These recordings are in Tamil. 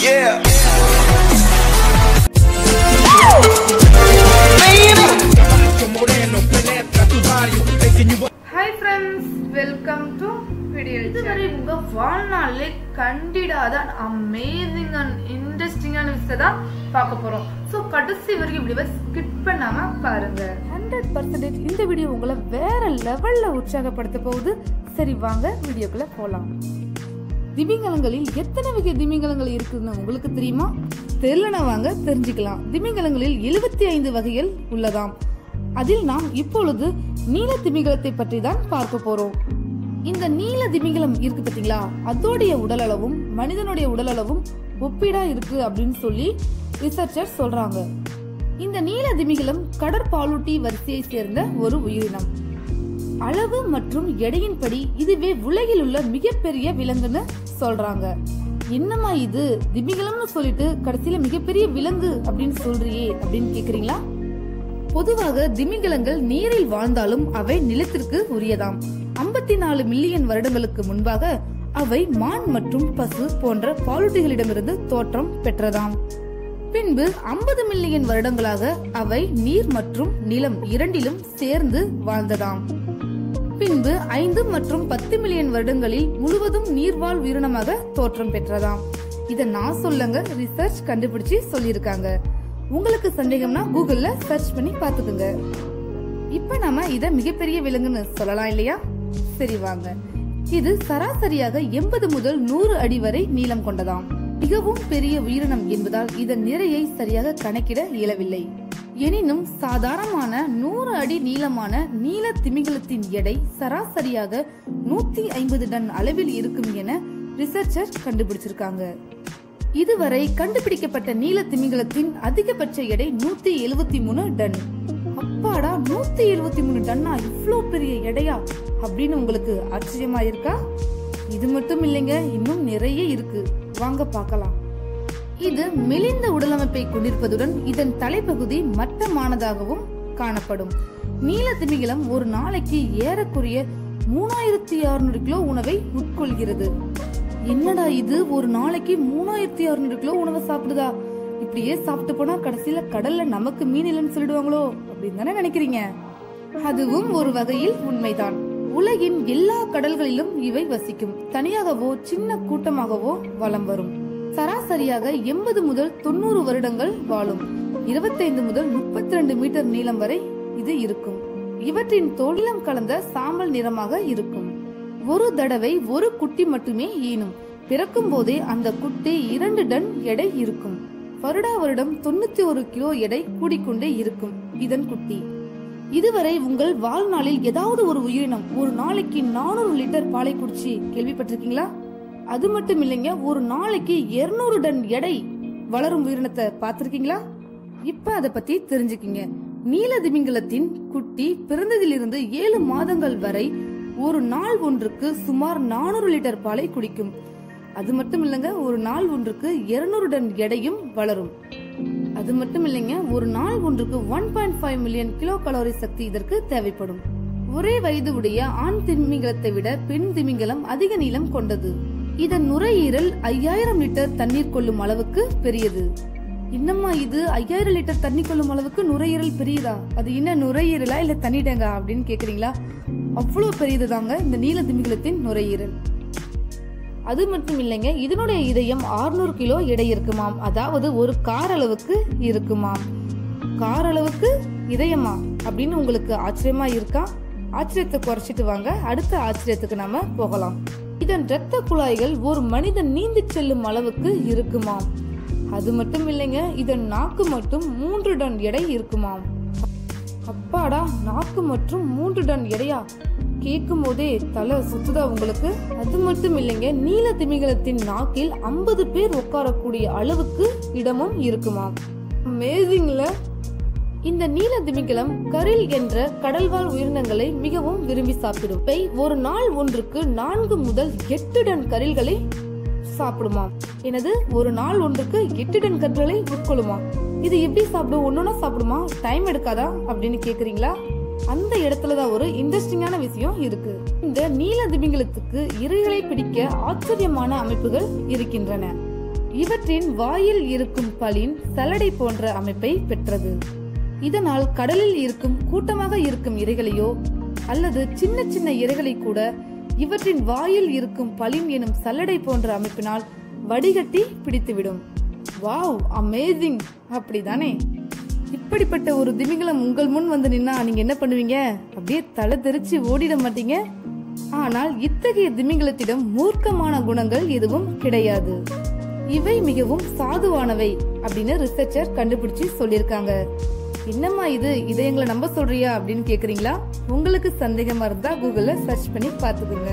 Yeah. Hi friends welcome to video இதுவரை உங்க வாழ்நாளிலே கண்டிடாத அமேசிங் அண்ட் இன்ட்ரெஸ்டிங்கான விஷயத்தை தான் பார்க்க போறோம் ஸோ கடைசி வரைக்கும் வீடியோவை ஸ்கிப் பண்ணாம பாருங்க ஹண்ட்ரட் பர்சன்டேஜ் இந்த வீடியோ உங்களை வேற லெவல்ல உற்சாகப்படுத்த போகுது சரி வாங்க வீடியோக்குள்ள போலாம் திமிங்கலங்களில் எத்தனை வகை திமிங்கலங்கள் இருக்குன்னு உங்களுக்கு தெரியுமா தெரியலனா வாங்க தெரிஞ்சுக்கலாம் திமிங்கலங்களில் எழுபத்தி ஐந்து வகைகள் உள்ளதாம் அதில் நாம் இப்பொழுது நீல திமிங்கலத்தை பற்றி தான் பார்க்க போறோம் இந்த நீல திமிங்கலம் இருக்கு பாத்தீங்களா அதோடைய உடல் அளவும் மனிதனுடைய உடல் அளவும் ஒப்பீடா இருக்கு அப்படின்னு சொல்லி ரிசர்ச்சர் சொல்றாங்க இந்த நீல திமிங்கலம் கடற்பாலூட்டி வரிசையை சேர்ந்த ஒரு உயிரினம் அளவு மற்றும் எடையின்படி இதுவே உலகில் உள்ள மிகப்பெரிய விலங்குன்னு சொல்றாங்க என்னம்மா இது திமிங்கலம்னு சொல்லிட்டு கடைசியில மிகப்பெரிய விலங்கு அப்படின்னு சொல்றியே அப்படின்னு கேக்குறீங்களா பொதுவாக திமிங்கலங்கள் நீரில் வாழ்ந்தாலும் அவை நிலத்திற்கு உரியதாம் ஐம்பத்தி நாலு மில்லியன் வருடங்களுக்கு முன்பாக அவை மான் மற்றும் பசு போன்ற பாலூட்டிகளிடமிருந்து தோற்றம் பெற்றதாம் பின்பு ஐம்பது மில்லியன் வருடங்களாக அவை நீர் மற்றும் நிலம் இரண்டிலும் சேர்ந்து வாழ்ந்ததாம் பின்பு ஐந்து மற்றும் பத்து மில்லியன் வருடங்களில் முழுவதும் நீர்வாழ் உயிரினமாக தோற்றம் பெற்றதாம் இத நான் சொல்லங்க ரிசர்ச் கண்டுபிடிச்சு சொல்லியிருக்காங்க உங்களுக்கு சந்தேகம்னா கூகுள்ல சர்ச் பண்ணி பாத்துக்குங்க இப்ப நாம இத மிகப்பெரிய விலங்குன்னு சொல்லலாம் இல்லையா சரி வாங்க இது சராசரியாக எண்பது முதல் நூறு அடி வரை நீளம் கொண்டதாம் மிகவும் பெரிய உயிரினம் என்பதால் இதன் நிறையை சரியாக கணக்கிட இயலவில்லை எனினும் சாதாரணமான நூறு அடி நீளமான நீல திமிங்கலத்தின் எடை சராசரியாக நூத்தி ஐம்பது டன் அளவில் இருக்கும் என ரிசர்ச்சர் கண்டுபிடிச்சிருக்காங்க இதுவரை கண்டுபிடிக்கப்பட்ட நீல திமிங்கலத்தின் அதிகபட்ச எடை நூத்தி எழுவத்தி மூணு டன் அப்பாடா நூத்தி எழுவத்தி மூணு டன்னா இவ்ளோ பெரிய எடையா அப்படின்னு உங்களுக்கு ஆச்சரியமா இருக்கா இது மட்டும் இல்லைங்க இன்னும் நிறைய இருக்கு வாங்க பார்க்கலாம் இது மெலிந்த உடலமைப்பை கொண்டிருப்பதுடன் இதன் தலைப்பகுதி மட்டமானதாகவும் காணப்படும் நீல திமிங்கலம் ஒரு நாளைக்கு ஏறக்குறைய மூணாயிரத்தி அறுநூறு கிலோ உணவை உட்கொள்கிறது என்னடா இது ஒரு நாளைக்கு மூணாயிரத்தி அறுநூறு கிலோ உணவை சாப்பிடுதா இப்படியே சாப்பிட்டு போனா கடைசியில கடல்ல நமக்கு மீன் இல்லைன்னு சொல்லிடுவாங்களோ அப்படின்னு தானே நினைக்கிறீங்க அதுவும் ஒரு வகையில் உண்மைதான் உலகின் எல்லா கடல்களிலும் இவை வசிக்கும் தனியாகவோ சின்ன கூட்டமாகவோ வலம் வரும் சராசரியாக எண்பது முதல் தொண்ணூறு வருடங்கள் வாழும் இருபத்தைந்து முதல் முப்பத்தி ரெண்டு மீட்டர் நீளம் வரை இது இருக்கும் இவற்றின் தோளிலம் கலந்த சாம்பல் நிறமாக இருக்கும் ஒரு தடவை ஒரு குட்டி மட்டுமே ஈனும் பிறக்கும் போதே அந்த குட்டி இரண்டு டன் எடை இருக்கும் வருடா வருடம் தொண்ணூத்தி ஒரு கிலோ எடை கூடிக்கொண்டே இருக்கும் இதன் குட்டி இதுவரை உங்கள் வாழ்நாளில் ஏதாவது ஒரு உயிரினம் ஒரு நாளைக்கு நானூறு லிட்டர் பாலை குடிச்சு கேள்விப்பட்டிருக்கீங்களா அது மட்டும் இல்லைங்க ஒரு நாளைக்கு 200 டன் எடை வளரும் உயிரினத்தை பார்த்திருக்கீங்களா இப்ப அத பத்தி தெரிஞ்சுக்கிங்க நீல திமிங்கலத்தின் குட்டி பிறந்ததிலிருந்து ஏழு மாதங்கள் வரை ஒரு நாள் ஒன்றுக்கு சுமார் நானூறு லிட்டர் பாலை குடிக்கும் அது மட்டும் இல்லைங்க ஒரு நாள் ஒன்றுக்கு 200 டன் எடையும் வளரும் அது மட்டும் இல்லைங்க ஒரு நாள் ஒன்றுக்கு one point five million kilo calorie சக்தி இதற்கு தேவைப்படும் ஒரே வயது உடைய ஆண் திமிங்கலத்தை விட பெண் திமிங்கலம் அதிக நீளம் கொண்டது இதன் நுரையீரல் ஐயாயிரம் லிட்டர் தண்ணீர் கொள்ளும் அளவுக்கு பெரியது என்னம்மா இது ஐயாயிரம் லிட்டர் தண்ணி கொள்ளும் அளவுக்கு நுரையீரல் பெரியதா அது என்ன நுரையீரலா இல்ல தண்ணி டேங்கா அப்படின்னு கேக்குறீங்களா அவ்வளவு பெரியது தாங்க இந்த நீல திமிங்கலத்தின் நுரையீரல் அது மட்டும் இல்லைங்க இதனுடைய இதயம் 600 கிலோ எடை இருக்குமாம் அதாவது ஒரு கார் அளவுக்கு இருக்குமாம் கார் அளவுக்கு இதயமா அப்படின்னு உங்களுக்கு ஆச்சரியமா இருக்கா ஆச்சரியத்தை குறைச்சிட்டு வாங்க அடுத்த ஆச்சரியத்துக்கு நாம போகலாம் இதன் இரத்த குழாய்கள் ஒரு மனிதன் நீந்தி செல்லும் அளவுக்கு இருக்குமாம் அது மட்டும் இல்லைங்க இதன் நாக்கு மட்டும் மூன்று டன் எடை இருக்குமாம் அப்பாடா நாக்கு மற்றும் மூன்று டன் எடையா கேட்கும் போதே தலை சுத்துதா உங்களுக்கு அது மட்டும் இல்லைங்க நீல திமிங்கலத்தின் நாக்கில் ஐம்பது பேர் உட்காரக்கூடிய அளவுக்கு இடமும் இருக்குமாம் அமேசிங்ல இந்த நீல திமிங்கலம் கரில் என்ற கடல்வாழ் உயிரினங்களை மிகவும் விரும்பி சாப்பிடும் இவை ஒரு நாள் ஒன்றுக்கு நான்கு முதல் எட்டு டன் கரில்களை சாப்பிடுமாம் எனது ஒரு நாள் ஒன்றுக்கு எட்டு டன் கற்களை உட்கொள்ளுமா இது எப்படி சாப்பிடும் ஒன்னொன்னா சாப்பிடுமா டைம் எடுக்காதா அப்படின்னு கேக்குறீங்களா அந்த இடத்துலதான் ஒரு இன்ட்ரெஸ்டிங்கான விஷயம் இருக்கு இந்த நீல திமிங்கலத்துக்கு இரைகளை பிடிக்க ஆச்சரியமான அமைப்புகள் இருக்கின்றன இவற்றின் வாயில் இருக்கும் பலின் சலடை போன்ற அமைப்பை பெற்றது இதனால் கடலில் இருக்கும் கூட்டமாக இருக்கும் இரைகளையோ அல்லது சின்ன சின்ன இரைகளை கூட இவற்றின் வாயில் இருக்கும் பலின் எனும் சல்லடை போன்ற அமைப்பினால் வடிகட்டி பிடித்துவிடும் வாவ் அமேசிங் அப்படிதானே இப்படிப்பட்ட ஒரு திமிங்கலம் உங்கள் முன் வந்து நின்னா நீங்க என்ன பண்ணுவீங்க அப்படியே தலை தெரிச்சு ஓடிட மாட்டீங்க ஆனால் இத்தகைய திமிங்கலத்திடம் மூர்க்கமான குணங்கள் எதுவும் கிடையாது இவை மிகவும் சாதுவானவை அப்படின்னு ரிசர்ச்சர் கண்டுபிடிச்சு சொல்லியிருக்காங்க என்னம்மா இது இதை எங்களை நம்ப சொல்றியா அப்படின்னு கேக்குறீங்களா உங்களுக்கு சந்தேகமா இருந்தா கூகுள்ல சர்ச் பண்ணி பாத்துக்கோங்க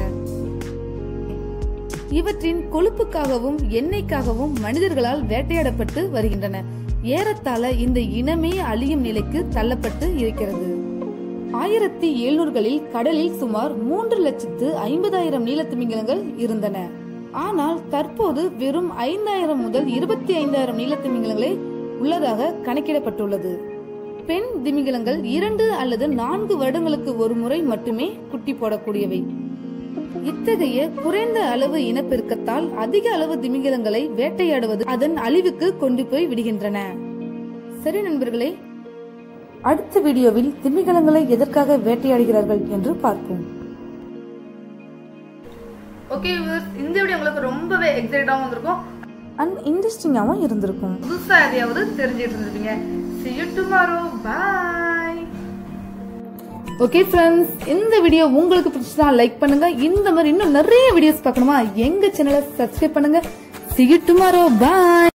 இவற்றின் கொழுப்புக்காகவும் எண்ணெய்க்காகவும் மனிதர்களால் வேட்டையாடப்பட்டு வருகின்றன ஏறத்தாழ இந்த இனமே அழியும் நிலைக்கு தள்ளப்பட்டு இருக்கிறது ஆயிரத்தி எழுநூறுகளில் கடலில் சுமார் மூன்று லட்சத்து ஐம்பதாயிரம் நீலத்திமிங்கலங்கள் இருந்தன ஆனால் தற்போது வெறும் ஐந்தாயிரம் முதல் இருபத்தி ஐந்தாயிரம் நீலத்திமிங்கலங்களே உள்ளதாக கணக்கிடப்பட்டுள்ளது பெண் திமிங்கலங்கள் இரண்டு அல்லது நான்கு வருடங்களுக்கு ஒரு முறை மட்டுமே குட்டி போடக்கூடியவை இத்தகைய குறைந்த அளவு இனப்பெருக்கத்தால் அதிக அளவு திமிங்கலங்களை வேட்டையாடுவது அதன் அழிவுக்கு கொண்டு போய் விடுகின்றன சரி நண்பர்களே அடுத்த வீடியோவில் திமிங்கலங்களை எதற்காக வேட்டையாடுகிறார்கள் என்று பார்ப்போம் ஓகே இந்த வீடியோ உங்களுக்கு ரொம்பவே எக்ஸைட்டாகவும் வந்திருக்கும் அண்ட் இன்ட்ரெஸ்டிங்காகவும் இருந்திருக்கும் புதுசா எதையாவது தெரிஞ்சுட்டு இருந்திருப்பீங்க see you tomorrow bye okay friends இந்த வீடியோ உங்களுக்கு பிடிச்சதா லைக் பண்ணுங்க இந்த மாதிரி இன்னும் நிறைய வீடியோஸ் பார்க்கணுமா எங்க சேனலை சப்ஸ்கிரைப் பண்ணுங்க see you tomorrow bye